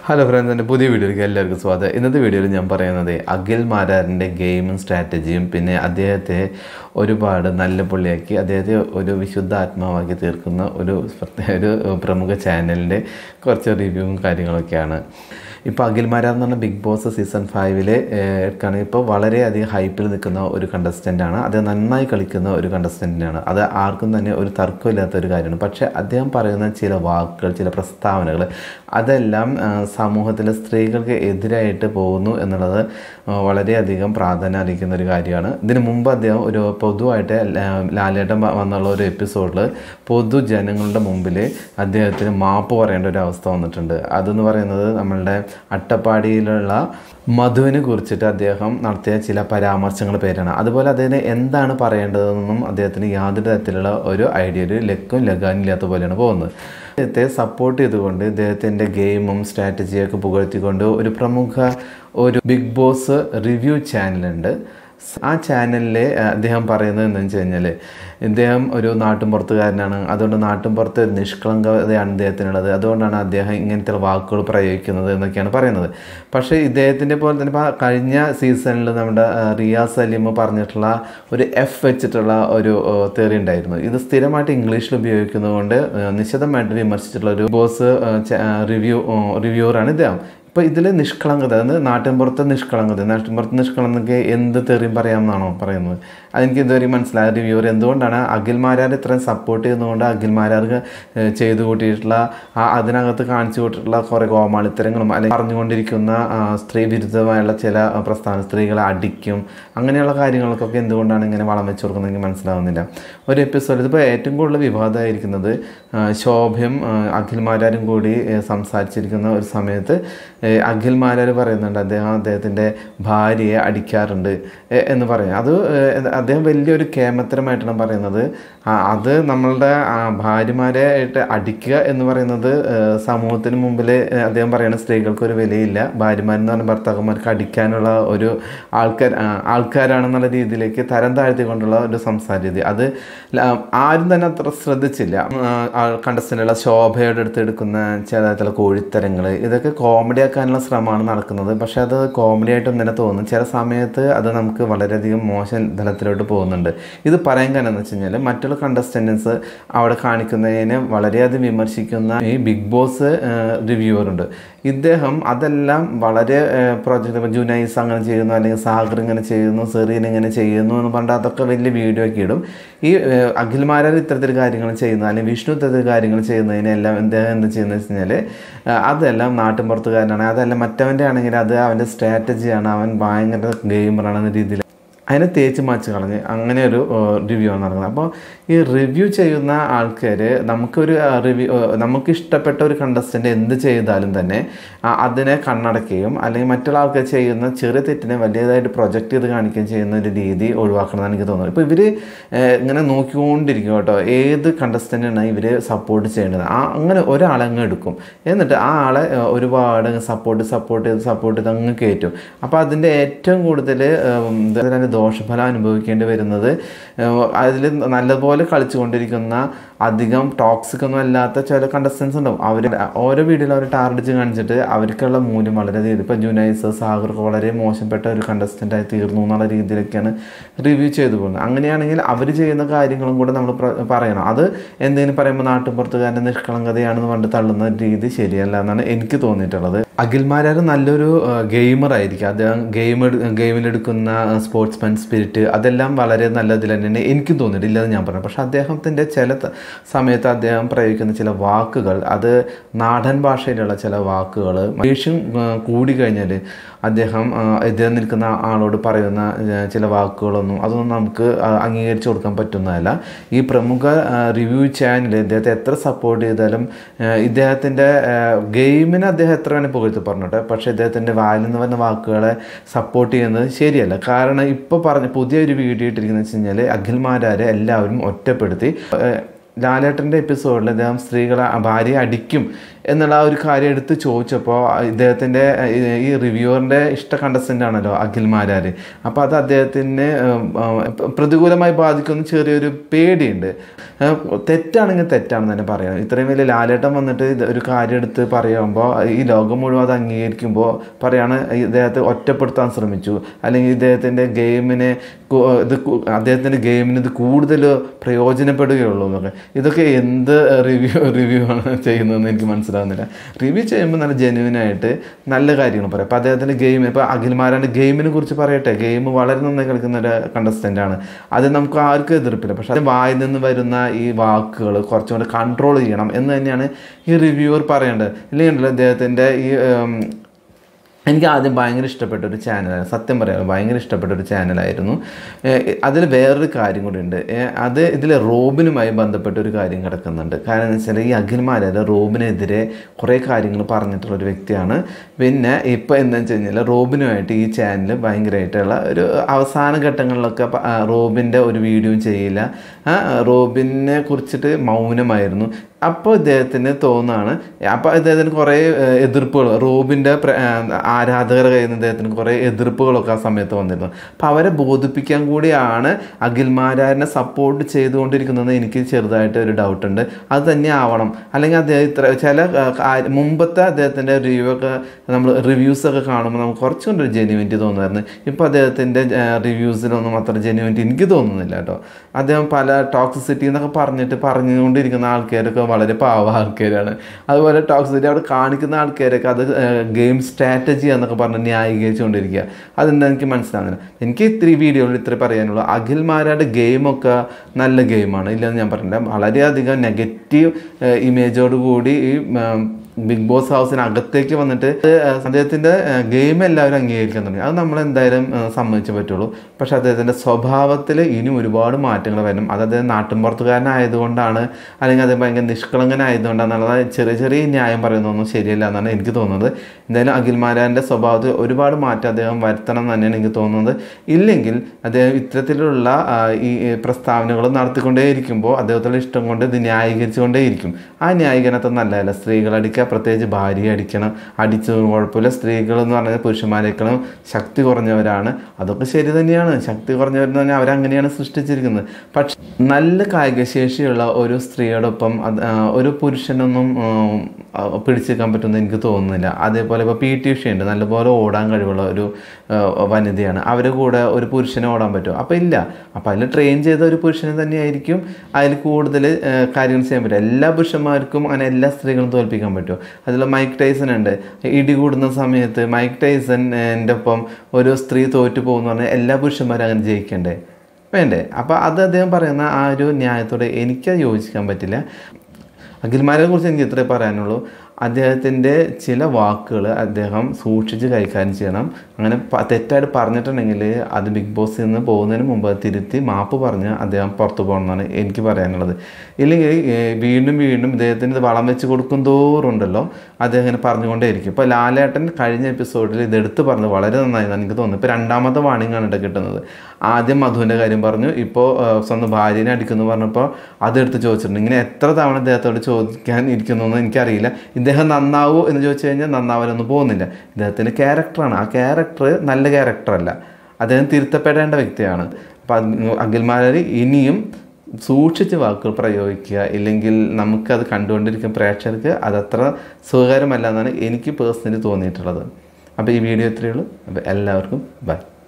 hello friends എൻ്റെ പുതിയ വീഡിയോയിലേക്ക് എല്ലാവർക്കും സ്വാഗതം ഇന്നത്തെ വീഡിയോയിൽ ഞാൻ പറയുന്നത് അഖിൽ മാരാറിൻ്റെ ഗെയിമും സ്ട്രാറ്റജിയും പിന്നെ അദ്ദേഹത്തെ ഒരുപാട് നല്ല പുള്ളിയാക്കി അദ്ദേഹത്തെ ഒരു വിശുദ്ധ ആത്മാവാക്കി തീർക്കുന്ന ഒരു പ്രത്യേക ഒരു പ്രമുഖ ചാനലിൻ്റെ കുറച്ച് റിവ്യൂവും കാര്യങ്ങളൊക്കെയാണ് ഇപ്പോൾ അഖിൽ മാരാർ എന്ന് പറഞ്ഞ ബിഗ് ബോസ് സീസൺ ഫൈവിലെ എടുക്കുകയാണെങ്കിൽ ഇപ്പോൾ വളരെയധികം ഹൈപ്പിൽ നിൽക്കുന്ന ഒരു contestant ആണ് അത് നന്നായി കളിക്കുന്ന ഒരു കണ്ടസ്റ്റൻറ്റിനാണ് അത് ആർക്കും തന്നെ ഒരു തർക്കമില്ലാത്ത ഒരു കാര്യമാണ് പക്ഷേ അദ്ദേഹം പറയുന്ന ചില വാക്കുകൾ ചില പ്രസ്താവനകൾ അതെല്ലാം ആ, സമൂഹത്തിലെ സ്ത്രീകൾക്ക് എതിരായിട്ട് പോകുന്നു എന്നുള്ളത് ആ, വളരെയധികം പ്രാധാന്യം അർഹിക്കുന്ന ഒരു കാര്യമാണ് ഇതിനു മുമ്പ് അദ്ദേഹം ഒരു പൊതുവായിട്ട് ലാ- ലാലേട്ടൻ വ- വന്നുള്ള ഒരു എപ്പിസോഡിൽ പൊതുജനങ്ങളുടെ മുമ്പിൽ അദ്ദേഹത്തിന് മാപ്പ് പറയേണ്ട ഒരു അവസ്ഥ വന്നിട്ടുണ്ട് അതെന്ന് പറയുന്നത് നമ്മളുടെ അട്ടപ്പാടിയിലുള്ള മധുവിനെ കുറിച്ചിട്ട് അദ്ദേഹം നടത്തിയ ചില പരാമർശങ്ങൾ പേരാണ് അതുപോലെ അദ്ദേഹത്തിന് എന്താണ് പറയേണ്ടതെന്നും അദ്ദേഹത്തിന് യാതൊരു തരത്തിലുള്ള ഒരു ഐഡിയ ഒരു ലക്കും ലഗാനും ഇല്ലാത്ത പോലെയാണ് പോകുന്നത് അദ്ദേഹത്തെ സപ്പോർട്ട് ചെയ്തുകൊണ്ട് ഇദ്ദേഹത്തിൻ്റെ ഗെയിമും സ്ട്രാറ്റജിയൊക്കെ പുകഴ്ത്തിക്കൊണ്ട് ഒരു പ്രമുഖ ഒരു ബിഗ് ബോസ് റിവ്യൂ ചാനലുണ്ട് ആ ചാനലിൽ അദ്ദേഹം പറയുന്നത് എന്താണെന്ന് വെച്ച് കഴിഞ്ഞാൽ ഇദ്ദേഹം ഒരു നാട്ടുംപുറത്തുകാരനാണ് അതുകൊണ്ട് നാട്ടുംപുറത്ത് നിഷ്കളങ്കതയാണ് ഇദ്ദേഹത്തിനുള്ളത് അതുകൊണ്ടാണ് അദ്ദേഹം ഇങ്ങനത്തെ വാക്കുകൾ പ്രയോഗിക്കുന്നത് എന്നൊക്കെയാണ് പറയുന്നത് പക്ഷേ ഇദ്ദേഹത്തിൻ്റെ പോലെ തന്നെ ഇപ്പോൾ കഴിഞ്ഞ സീസണിൽ നമ്മുടെ ആ, റിയാസ് സലീം പറഞ്ഞിട്ടുള്ള ഒരു എഫ് വെച്ചിട്ടുള്ള ഒരു തേറി ഉണ്ടായിരുന്നു ഇത് സ്ഥിരമായിട്ട് ഇംഗ്ലീഷിൽ ഉപയോഗിക്കുന്നതുകൊണ്ട് ആ, നിശിതമായിട്ട് വിമർശിച്ചിട്ടുള്ള ഒരു ബോസ് റിവ്യൂ റിവ്യൂറാണ് ഇദ്ദേഹം ഇപ്പോൾ ഇതിൽ നിഷ്കളങ്കത അതായത് നാട്ടിൻപുറത്തെ നിഷ്കളങ്കത നാട്ടിൻപുറത്തെ നിഷ്കളങ്കതയ്ക്ക് എന്ത് തെറിയും പറയാമെന്നാണോ പറയുന്നത് അതെനിക്ക് ഇതുവരെ മനസ്സിലായ റിവ്യൂവർ എന്തുകൊണ്ടാണ് അഖിൽമാരാർ ഇത്രയും സപ്പോർട്ട് ചെയ്യുന്നതുകൊണ്ട് അഖിൽമാരാർക്ക് ഏഹ്, ചെയ്തു കൂട്ടിയിട്ടുള്ള ആ അതിനകത്ത് കാണിച്ചു കൂട്ടിയിട്ടുള്ള കുറേ കോമാളിത്തരങ്ങളും അല്ലെങ്കിൽ പറഞ്ഞുകൊണ്ടിരിക്കുന്ന ആ, സ്ത്രീ വിരുദ്ധമായുള്ള ചില ആ, പ്രസ്ഥാന സ്ത്രീകളെ അടിക്കും അങ്ങനെയുള്ള കാര്യങ്ങൾക്കൊക്കെ എന്തുകൊണ്ടാണ് ഇങ്ങനെ വളം വെച്ച് കൊടുക്കുന്നത് എനിക്ക് മനസ്സിലാവുന്നില്ല ഒരു എപ്പിസോഡ് ഇതിപ്പോൾ ഏറ്റവും കൂടുതൽ വിവാദമായിരിക്കുന്നത് ആ, ശോഭയും ആ, അഖിൽമാരാരും കൂടി ഏഹ്, സംസാരിച്ചിരിക്കുന്ന ഒരു സമയത്ത് ഏഹ്, അഖിൽമാരാർ പറയുന്നുണ്ട് അദ്ദേഹം അദ്ദേഹത്തിൻ്റെ ഭാര്യയെ അടിക്കാറുണ്ട് ഏഹ്, എന്ന് പറയും അത് ഏഹ്, അദ്ദേഹം വലിയൊരു കേമത്തരമായിട്ടാണ് പറയുന്നത് ആ, അത് നമ്മളുടെ ആ, ഭാര്യമാരെ ആയിട്ട് അടിക്കുക എന്ന് പറയുന്നത് ഏഹ്, സമൂഹത്തിന് മുമ്പിൽ ഏഹ്, അദ്ദേഹം പറയുന്ന സ്ത്രീകൾക്ക് ഒരു വിലയില്ല ഭാര്യമാരെന്ന് പറഞ്ഞ ഭർത്താക്കന്മാർക്ക് അടിക്കാനുള്ള ഒരു ആൾക്കാർ ആ, ആൾക്കാരാണെന്നുള്ള രീതിയിലേക്ക് തരം താഴ്ത്തിക്കൊണ്ടുള്ള ഒരു സംസാര രീതി അത് ല- ആരും തന്നെ അത്ര ശ്രദ്ധിച്ചില്ല കണ്ടസ്റ്റൻ്റുള്ള ശോഭയുടെ അടുത്ത് എടുക്കുന്ന ചില ചില കോഴിത്തരങ്ങൾ ഇതൊക്കെ കോമഡി ആക്കാനുള്ള ശ്രമമാണ് നടക്കുന്നത് പക്ഷേ അത് കോമഡി ആയിട്ടൊന്നും തന്നെ തോന്നും ചില സമയത്ത് അത് നമുക്ക് വളരെയധികം മോശം തലത്തിലോട്ട് പോകുന്നുണ്ട് ഇത് പറയാൻ കാരണം എന്ന് വെച്ച് കഴിഞ്ഞാൽ മറ്റുള്ള കണ്ടസ്റ്റൻസ് അവിടെ കാണിക്കുന്നതിനെ വളരെയധികം വിമർശിക്കുന്ന ഈ ബിഗ് ബോസ് റിവ്യൂവർ ഉണ്ട് ഇദ്ദേഹം അതെല്ലാം വളരെ പ്രോജക്റ്റ് ഇപ്പോൾ ജുനൈസ് അങ്ങനെ ചെയ്യുന്നു അല്ലെങ്കിൽ സാഗർ ഇങ്ങനെ ചെയ്യുന്നു സെറീൻ ഇങ്ങനെ ചെയ്യുന്നു എന്ന് പറഞ്ഞിട്ട് അതൊക്കെ വലിയ വീഡിയോ ഒക്കെ ഇടും ഈ ഏഹ്, അഖിൽമാരാർ ഇത്തരത്തിൽ കാര്യങ്ങൾ ചെയ്യുന്നു അല്ലെങ്കിൽ വിഷ്ണു ഇത്തരത്തിൽ കാര്യങ്ങൾ ചെയ്യുന്നതിനെല്ലാം അദ്ദേഹം എന്ത് ചെയ്യുന്നത് വെച്ച് കഴിഞ്ഞാൽ അതെല്ലാം നാട്ടിൻപുറത്തുകാരനാണ് അതെല്ലാം മറ്റവൻ്റെ ആണെങ്കിൽ അത് അവൻ്റെ സ്ട്രാറ്റജിയാണ് അവൻ ഭയങ്കര ഗെയിമറാണെന്ന രീതിയിൽ അതിനെ തേച്ച് മാച്ച് കളഞ്ഞ് അങ്ങനെ ഒരു റിവ്യൂ ആണ് നടക്കുന്നത് അപ്പോൾ ഈ റിവ്യൂ ചെയ്യുന്ന ആൾക്കാർ നമുക്കൊരു റിവ്യൂ നമുക്ക് ഇഷ്ടപ്പെട്ട ഒരു കണ്ടസ്റ്റൻ്റ് എന്ത് ചെയ്താലും തന്നെ ആ, അതിനെ കണ്ണടക്കുകയും അല്ലെങ്കിൽ മറ്റുള്ള ആൾക്കാർ ചെയ്യുന്ന ചെറിയ തെറ്റിനെ വലിയതായിട്ട് പ്രൊജക്റ്റ് ചെയ്ത് കാണിക്കുകയും ചെയ്യുന്ന ഒരു രീതി ഒഴിവാക്കണമെന്ന് എനിക്ക് തോന്നുന്നത് ഇപ്പോൾ ഇവർ ഇങ്ങനെ നോക്കിക്കൊണ്ടിരിക്കും കേട്ടോ ഏത് കണ്ടസ്റ്റൻ്റാണ് ഇവർ സപ്പോർട്ട് ചെയ്യേണ്ടത് ആ അങ്ങനെ ഒരാളെ അങ്ങ് എടുക്കും എന്നിട്ട് ആ ആളെ ഏഹ്, ഒരുപാട് സപ്പോർട്ട് സപ്പോർട്ട് ചെയ്ത് സപ്പോർട്ട് ചെയ്ത് അങ്ങ് കയറ്റും അപ്പോൾ അതിൻ്റെ ഏറ്റവും കൂടുതൽ അതിൻ്റെ ദോഷഫലം അനുഭവിക്കേണ്ടി വരുന്നത് അതിൽ നല്ലപോലെ കളിച്ചുകൊണ്ടിരിക്കുന്ന അധികം ടോക്സിക് ഒന്നും അല്ലാത്ത ചില കണ്ടസ്റ്റൻസ് ഉണ്ടാവും അവർ ഓരോ വീഡിയോയിൽ അവർ ടാർഗറ്റ് കാണിച്ചിട്ട് അവർക്കുള്ള മൂല്യം വളരെ തീരും ഇപ്പോൾ ജുനൈസ് സാഗർക്ക് വളരെ മോശപ്പെട്ട ഒരു contestant ആയി തീർന്നു എന്നുള്ള രീതിയിലൊക്കെയാണ് റിവ്യൂ ചെയ്തു പോകുന്നത് അങ്ങനെയാണെങ്കിൽ അവർ ചെയ്യുന്ന കാര്യങ്ങളും കൂടെ നമ്മൾ പ്ര- പറയണം അത് എന്തെങ്കിലും പറയുമ്പോൾ നാട്ടുപുറത്തുകാരൻ്റെ നിഷ്കളങ്കതയാണെന്ന് പറഞ്ഞിട്ട് തള്ളുന്ന രീതി ശരിയല്ല എന്നാണ് എനിക്ക് തോന്നിയിട്ടുള്ളത് അഖിൽമാരാർ നല്ലൊരു ഗെയിമർ ആയിരിക്കും അദ്ദേഹം ഗെയിം ഗെയിമിലെടുക്കുന്ന സ്പോർട്സ്മാൻ സ്പിരിറ്റ് അതെല്ലാം വളരെ നല്ലതിൽ തന്നെയാണ് എനിക്കും തോന്നിയിട്ടില്ല എന്ന് ഞാൻ പറഞ്ഞു പക്ഷേ അദ്ദേഹത്തിൻ്റെ ചില ത- സമയത്ത് അദ്ദേഹം പ്രയോഗിക്കുന്ന ചില വാക്കുകൾ അത് നാടൻ ഭാഷയിലുള്ള ചില വാക്കുകൾ ദേഷ്യം ആ, കൂടിക്കഴിഞ്ഞാൽ അദ്ദേഹം ആ, എതിരെ നിൽക്കുന്ന ആളോട് പറയുന്ന ആ, ചില വാക്കുകളൊന്നും അതൊന്നും നമുക്ക് ആ, അംഗീകരിച്ചു കൊടുക്കാൻ പറ്റുന്നതല്ല ഈ പ്രമുഖ റിവ്യൂ ചാനൽ ഇദ്ദേഹത്തെ എത്ര സപ്പോർട്ട് ചെയ്താലും ആ, ഇദ്ദേഹത്തിൻ്റെ ഗെയിമിനെ അദ്ദേഹം എത്ര വേണേൽ പുകഴ്ത്തി പറഞ്ഞോട്ടെ പക്ഷേ ഇദ്ദേഹത്തിൻ്റെ വായിൽ നിന്ന് വരുന്ന വാക്കുകളെ സപ്പോർട്ട് ചെയ്യുന്നത് ശരിയല്ല കാരണം ഇപ്പോൾ പറഞ്ഞ പുതിയൊരു വീഡിയോ ഇട്ടിരിക്കുന്നത് വെച്ച് കഴിഞ്ഞാൽ അഖിൽമാരാരെ എല്ലാവരും ഒറ്റപ്പെടുത്തി ആ, ലാലേട്ടൻ്റെ എപ്പിസോഡിൽ അദ്ദേഹം സ്ത്രീകളെ ഭാര്യയെ അടിക്കും എന്നുള്ള ആ ഒരു കാര്യം എടുത്ത് ചോദിച്ചപ്പോൾ ഇദ്ദേഹത്തിൻ്റെ ഈ റിവ്യൂവറിൻ്റെ ഇഷ്ട കണ്ടസ്റ്റൻ്റ് ആണല്ലോ അഖിൽ മാരാർ അപ്പോൾ അത് അദ്ദേഹത്തിന് ഉം, ഉം, പ്രതികൂലമായി ബാധിക്കുന്ന ചെറിയൊരു പേടിയുണ്ട് ഏഹ്, തെറ്റാണെങ്കിൽ തെറ്റാണെന്ന് തന്നെ പറയാം ഇത്രയും വലിയ ലാലേട്ടൻ വന്നിട്ട് ഇത് ഒരു കാര്യം എടുത്ത് പറയുമ്പോൾ ഈ ലോകം മുഴുവൻ അത് അംഗീകരിക്കുമ്പോൾ പറയാണ് ഇദ്ദേഹത്തെ ഒറ്റപ്പെടുത്താൻ ശ്രമിച്ചു അല്ലെങ്കിൽ ഇദ്ദേഹത്തിൻ്റെ ഗെയിമിനെ കു- ഇത് കു- അദ്ദേഹത്തിൻ്റെ ഗെയിമിന് ഇത് കൂടുതൽ പ്രയോജനപ്പെടുകയുള്ളൂ എന്നൊക്കെ ഇതൊക്കെ എന്ത് റിവ്യൂ റിവ്യൂ ആണ് ചെയ്യുന്നതെന്ന് എനിക്ക് മനസ്സിലാകുന്നില്ല റിവ്യൂ ചെയ്യുമ്പോൾ നല്ല ജെന്യുവിനായിട്ട് നല്ല കാര്യങ്ങൾ പറയാം അപ്പോൾ അദ്ദേഹത്തിൻ്റെ ഗെയിം ഇപ്പോൾ അഖിൽമാരാൻ്റെ ഗെയിമിനെ കുറിച്ച് പറയട്ടെ ഗെയിം വളരെ നന്നായി കളിക്കുന്ന ഒരു കണ്ടസ്റ്റൻ്റ് ആണ് അത് നമുക്ക് ആർക്കും എതിർപ്പില്ല പക്ഷേ അത് വായിൽ നിന്ന് വരുന്ന ഈ വാക്കുകൾ കുറച്ചും കൂടെ കൺട്രോൾ ചെയ്യണം എന്ന് തന്നെയാണ് ഈ റിവ്യൂവർ പറയേണ്ടത് ഇല്ലെങ്കിൽ അദ്ദേഹത്തിൻ്റെ ഈ ഉം, എനിക്ക് ആദ്യം ഭയങ്കര ഇഷ്ടപ്പെട്ട ഒരു ചാനലായിരുന്നു സത്യം പറയാം ഭയങ്കര ഇഷ്ടപ്പെട്ട ഒരു ചാനലായിരുന്നു അതിൽ വേറൊരു കാര്യം കൂടി ഉണ്ട് ഏഹ് അത് ഇതിൽ റോബിനുമായി ബന്ധപ്പെട്ട ഒരു കാര്യം കിടക്കുന്നുണ്ട് കാരണം എന്ന് വെച്ചാൽ ഈ അഖിൽമാരത് റോബിനെതിരെ കുറേ കാര്യങ്ങൾ പറഞ്ഞിട്ടുള്ള ഒരു വ്യക്തിയാണ് പിന്നെ ഇപ്പോൾ എന്താണെന്ന് വെച്ച് കഴിഞ്ഞാൽ റോബിനുമായിട്ട് ഈ ചാനൽ ഭയങ്കരമായിട്ടുള്ള ഒരു അവസാന ഘട്ടങ്ങളിലൊക്കെ പ- ആ, റോബിൻ്റെ ഒരു വീഡിയോയും ചെയ്യില്ല ആ, റോബിനെ കുറിച്ചിട്ട് മൗനമായിരുന്നു അപ്പോൾ ഇദ്ദേഹത്തിന് തോന്നാണ് അപ്പോൾ ഇദ്ദേഹത്തിന് കുറേ ഏഹ്, എതിർപ്പുകൾ റോബിൻ്റെ പ്ര- ഏഹ്, ആരാധകരുടെ കയ്യിൽ നിന്ന് ഇദ്ദേഹത്തിന് കുറേ എതിർപ്പുകളൊക്കെ ആ സമയത്ത് വന്നിരുന്നു അപ്പോൾ അവരെ ബോധിപ്പിക്കാൻ കൂടിയാണ് അഖിൽമാരാരിനെ സപ്പോർട്ട് ചെയ്തുകൊണ്ടിരിക്കുന്നത് എനിക്ക് ചെറുതായിട്ട് ഒരു ഡൗട്ട് ഉണ്ട് അത് തന്നെ ആവണം അല്ലെങ്കിൽ അദ്ദേഹം ഇത്ര ചില ഏഹ്, കാ- മുമ്പത്തെ അദ്ദേഹത്തിൻ്റെ റിവ്യൂ ഒക്കെ നമ്മൾ റിവ്യൂസ് ഒക്കെ കാണുമ്പോൾ നമുക്ക് കുറച്ചും കൂടി ഒരു ജെന്യുവിറ്റി തോന്നുമായിരുന്നു ഇപ്പോൾ അദ്ദേഹത്തിൻ്റെ റിവ്യൂസിലൊന്നും അത്ര ജെന്യുവിറ്റി എനിക്ക് തോന്നുന്നില്ല കേട്ടോ അദ്ദേഹം പല ടോക്സിസിറ്റി എന്നൊക്കെ പറഞ്ഞിട്ട് പറഞ്ഞുകൊണ്ടിരിക്കുന്ന ആൾക്കാരൊക്കെ വളരെ പാവ ആൾക്കാരാണ് അതുപോലെ ടോക്സിസിറ്റി അവിടെ കാണിക്കുന്ന ആൾക്കാരൊക്കെ അത് ഗെയിം സ്ട്രാറ്റജി എന്നൊക്കെ പറഞ്ഞ് ന്യായീകരിച്ചുകൊണ്ടിരിക്കുക അതെന്താ എനിക്ക് മനസ്സിലാകുന്നില്ല എനിക്ക് ഇത്തിരി വീഡിയോയിൽ ഇത്ര പറയാനുള്ളൂ അഖിൽമാരുടെ ഗെയിമൊക്കെ നല്ല ഗെയിമാണ് ഇല്ലെന്ന് ഞാൻ പറഞ്ഞില്ല വളരെയധികം നെഗറ്റീവ് ഇമേജോട് കൂടി ഈ ഉം, ബിഗ് ബോസ് ഹൗസിനകത്തേക്ക് വന്നിട്ട് ഏഹ്, അദ്ദേഹത്തിൻ്റെ ഗെയിം എല്ലാവരും അംഗീകരിക്കാൻ തുടങ്ങി അത് നമ്മൾ എന്തായാലും ഏഹ്, സമ്മതിച്ചേ പറ്റുള്ളൂ പക്ഷെ അദ്ദേഹത്തിൻ്റെ സ്വഭാവത്തിൽ ഇനിയും ഒരുപാട് മാറ്റങ്ങൾ വരും അത് അദ്ദേഹം നാട്ടിൻപുറത്തുകാരനായതുകൊണ്ടാണ് അല്ലെങ്കിൽ അദ്ദേഹം ഭയങ്കര നിഷ്കളങ്കനായതുകൊണ്ടാണെന്നുള്ള ചെറിയ ചെറിയ ന്യായം പറയുന്നതൊന്നും ശരിയല്ല എന്നാണ് എനിക്ക് തോന്നുന്നത് എന്തായാലും അഖിൽമാരാൻ്റെ സ്വഭാവത്തിൽ ഒരുപാട് മാറ്റം അദ്ദേഹം വരുത്തണം എന്ന് തന്നെയാണ് എനിക്ക് തോന്നുന്നത് ഇല്ലെങ്കിൽ അദ്ദേഹം ഇത്തരത്തിലുള്ള ആ, ഈ ഈ പ്രസ്താവനകൾ നടത്തിക്കൊണ്ടേയിരിക്കുമ്പോൾ അദ്ദേഹത്തിൻ്റെ ഇഷ്ടം കൊണ്ട് ഇത് ന്യായീകരിച്ചുകൊണ്ടേയിരിക്കും ആ ന്യായീകരണത്തെ നല്ലതല്ല സ്ത്രീകൾ അടിക്കുക പ്രത്യേകിച്ച് ഭാര്യയെ അടിക്കണം അടിച്ചത് കുഴപ്പമില്ല സ്ത്രീകൾ എന്ന് പറഞ്ഞാൽ പുരുഷന്മാരെക്കാളും ശക്തി കുറഞ്ഞവരാണ് അതൊക്കെ ശരി തന്നെയാണ് ശക്തി കുറഞ്ഞവരെന്ന് പറഞ്ഞാൽ അവരങ്ങനെയാണ് സൃഷ്ടിച്ചിരിക്കുന്നത് പക്ഷെ നല്ല കായികശേഷിയുള്ള ഒരു സ്ത്രീയോടൊപ്പം അത് ആ, ഒരു പുരുഷനൊന്നും ഉം, ആ, പിടിച്ചെടുക്കാൻ പറ്റുമെന്ന് എനിക്ക് തോന്നുന്നില്ല അതേപോലെ ഇപ്പോൾ പി ടി ഉഷ ഉണ്ട് നല്ലപോലെ ഓടാൻ കഴിവുള്ള ഒരു ആ, വനിതയാണ് അവരുടെ കൂടെ ഒരു പുരുഷനെ ഓടാൻ പറ്റും അപ്പോൾ ഇല്ല അപ്പോൾ അതിൽ ട്രെയിൻ ചെയ്ത ഒരു പുരുഷനെ തന്നെയായിരിക്കും അതിൽ കൂടുതൽ കാര്യങ്ങൾ ചെയ്യാൻ പറ്റും എല്ലാ പുരുഷന്മാർക്കും അങ്ങനെ എല്ലാ സ്ത്രീകളും തോൽപ്പിക്കാൻ പറ്റുമോ അതിൽ മൈക്ക് ടൈസൺ ഉണ്ട് ഇടി കൂടുന്ന സമയത്ത് മൈക്ക് ടൈസൺ എൻ്റെ ഒപ്പം ഒരു സ്ത്രീ തോറ്റു പോകുന്ന പറഞ്ഞാൽ എല്ലാ പുരുഷന്മാരും അങ്ങനെ ജയിക്കണ്ടേ വേണ്ടേ അപ്പോൾ അത് അദ്ദേഹം പറയുന്ന ആ ഒരു ന്യായത്തോടെ എനിക്ക് യോജിക്കാൻ പറ്റില്ല അഖിൽമാരെ കുറിച്ച് എനിക്ക് ഇത്രേ പറയാനുള്ളൂ അദ്ദേഹത്തിൻ്റെ ചില വാക്കുകൾ അദ്ദേഹം സൂക്ഷിച്ച് കൈകാര്യം ചെയ്യണം അങ്ങനെ പ- തെറ്റായിട്ട് പറഞ്ഞിട്ടുണ്ടെങ്കിൽ അത് ബിഗ് ബോസിൽ നിന്ന് പോകുന്നതിന് മുമ്പ് അത് തിരുത്തി മാപ്പ് പറഞ്ഞ് അദ്ദേഹം പുറത്തു പോകണമെന്നാണ് എനിക്ക് പറയാനുള്ളത് ഇല്ലെങ്കിൽ ഏഹ്, വീണ്ടും വീണ്ടും ഇദ്ദേഹത്തിന് ഇത് വളം വെച്ച് കൊടുക്കും തോറുണ്ടല്ലോ അദ്ദേഹം ഇങ്ങനെ പറഞ്ഞുകൊണ്ടേയിരിക്കും ഇപ്പോൾ ലാലേട്ടൻ കഴിഞ്ഞ എപ്പിസോഡിൽ ഇത് എടുത്ത് പറഞ്ഞത് വളരെ നന്നായി എന്നാണ് എനിക്ക് തോന്നുന്നത് ഇപ്പോൾ രണ്ടാമത്തെ വാണിംഗ് ആണ് കേട്ടോ കിട്ടുന്നത് ആദ്യം മധുവിൻ്റെ കാര്യം പറഞ്ഞു ഇപ്പോൾ ഏഹ്, സ്വന്തം ഭാര്യനെ അടിക്കുന്നു പറഞ്ഞപ്പോൾ അതെടുത്ത് ചോദിച്ചിട്ടുണ്ട് ഇങ്ങനെ എത്ര തവണ ഇദ്ദേഹത്തോട് ചോദിക്കാൻ ഇരിക്കുന്നു എന്ന് എനിക്കറിയില്ല ഇദ്ദേഹം നന്നാവൂ എന്ന് ചോദിച്ചു കഴിഞ്ഞാൽ നന്നാവാനൊന്നും പോകുന്നില്ല ഇദ്ദേഹത്തിൻ്റെ ക്യാരക്ടറാണ് ആ ക്യാരക്ടർ നല്ല ക്യാരക്ടറല്ല അദ്ദേഹം തിരുത്തപ്പെടേണ്ട വ്യക്തിയാണ് അപ്പം അഖിൽമാരർ ഇനിയും സൂക്ഷിച്ച് വാക്കുകൾ പ്രയോഗിക്കുക ഇല്ലെങ്കിൽ നമുക്കത് കണ്ടുകൊണ്ടിരിക്കുന്ന പ്രേക്ഷകർക്ക് അതത്ര സുഖകരമല്ല എന്നാണ് എനിക്ക് പേഴ്സണലി തോന്നിയിട്ടുള്ളത് അപ്പോൾ ഈ വീഡിയോ ഇത്രയേ ഉള്ളൂ അപ്പോൾ എല്ലാവർക്കും ബൈ